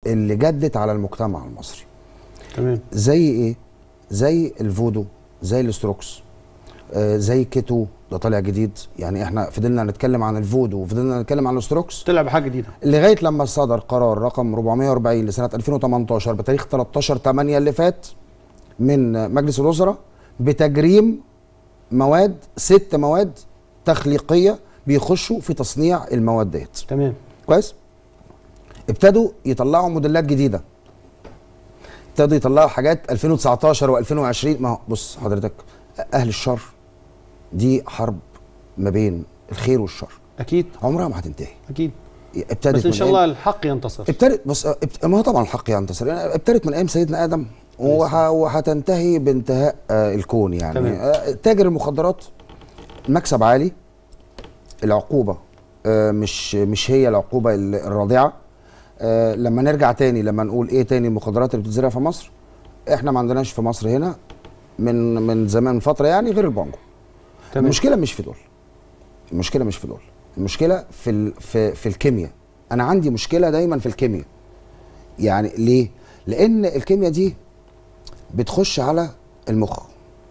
اللي جدت على المجتمع المصري تمام زي ايه زي الفودو زي الاستروكس آه زي كيتو ده طالع جديد يعني احنا فضلنا نتكلم عن الفودو وفضلنا نتكلم عن الاستروكس طلع بحاجه جديده لغايه لما صدر قرار رقم 440 لسنه 2018 بتاريخ 13 8 اللي فات من مجلس الوزراء بتجريم مواد ست مواد تخليقيه بيخشوا في تصنيع المواد ديت تمام كويس ابتدوا يطلعوا موديلات جديده ابتدوا يطلعوا حاجات 2019 و2020 ما هو بص حضرتك اهل الشر دي حرب ما بين الخير والشر اكيد عمرها ما هتنتهي اكيد ابتدت بس ان من شاء أيام- الله الحق ينتصر ابتدت بس ابت... ما هو طبعا الحق ينتصر يعني ابتدت من ايام سيدنا ادم وح... وهتنتهي بانتهاء آه الكون يعني تمام. آه تاجر المخدرات مكسب عالي العقوبه آه مش مش هي العقوبه ال- الرادعه آه لما نرجع تاني لما نقول ايه تاني المخدرات اللي بتتزرع في مصر احنا ما عندناش في مصر هنا من من زمان من فتره يعني غير البانجو تمام المشكله مش في دول المشكله مش في دول المشكله في ال... في في الكيمياء انا عندي مشكله دايما في الكيمياء يعني ليه لان الكيمياء دي بتخش على المخ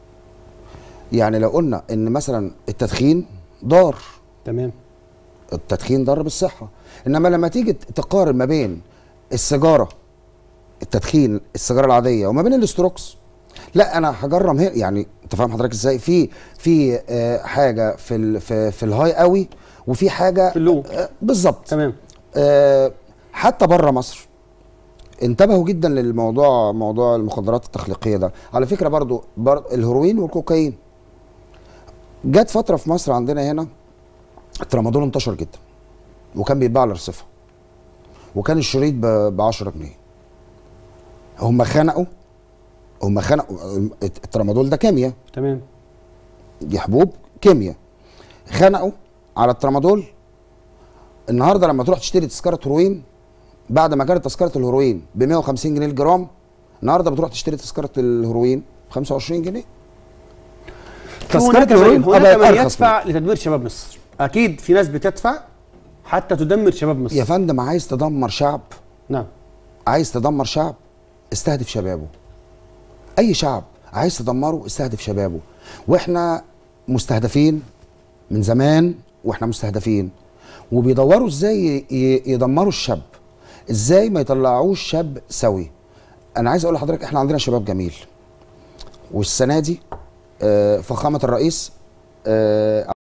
يعني لو قلنا ان مثلا التدخين ضار تمام التدخين ضار بالصحه انما لما تيجي تقارن ما بين السيجاره التدخين السيجاره العاديه وما بين الاستروكس لا انا هجرم هنا يعني انت فاهم حضرتك ازاي في في آه حاجه في ال في, في الهاي قوي وفي حاجه في اللو. آه بالظبط تمام آه حتى بره مصر انتبهوا جدا للموضوع موضوع المخدرات التخليقيه ده على فكره برضو بر الهيروين والكوكايين جت فتره في مصر عندنا هنا الترامادول انتشر جدا وكان بيتباع على رصيفها وكان الشريط ب 10 جنيه هم خنقوا هم خنقوا الترامادول ده كيمياء تمام دي حبوب كيمياء خنقوا على الترامادول النهارده لما تروح تشتري تذكره هيروين بعد ما كانت تذكره الهيروين ب 150 جنيه الجرام النهارده بتروح تشتري تذكره الهيروين ب 25 جنيه هناك من, الهيروين هناك بقت من أرخص يدفع لتدمير شباب مصر اكيد في ناس بتدفع حتى تدمر شباب مصر يا فندم عايز تدمر شعب نعم عايز تدمر شعب استهدف شبابه اي شعب عايز تدمره استهدف شبابه واحنا مستهدفين من زمان واحنا مستهدفين وبيدوروا ازاي ي- يدمروا الشاب ازاي ما يطلعوش شاب سوي انا عايز اقول لحضرتك احنا عندنا شباب جميل والسنه دي آه، فخامه الرئيس آه،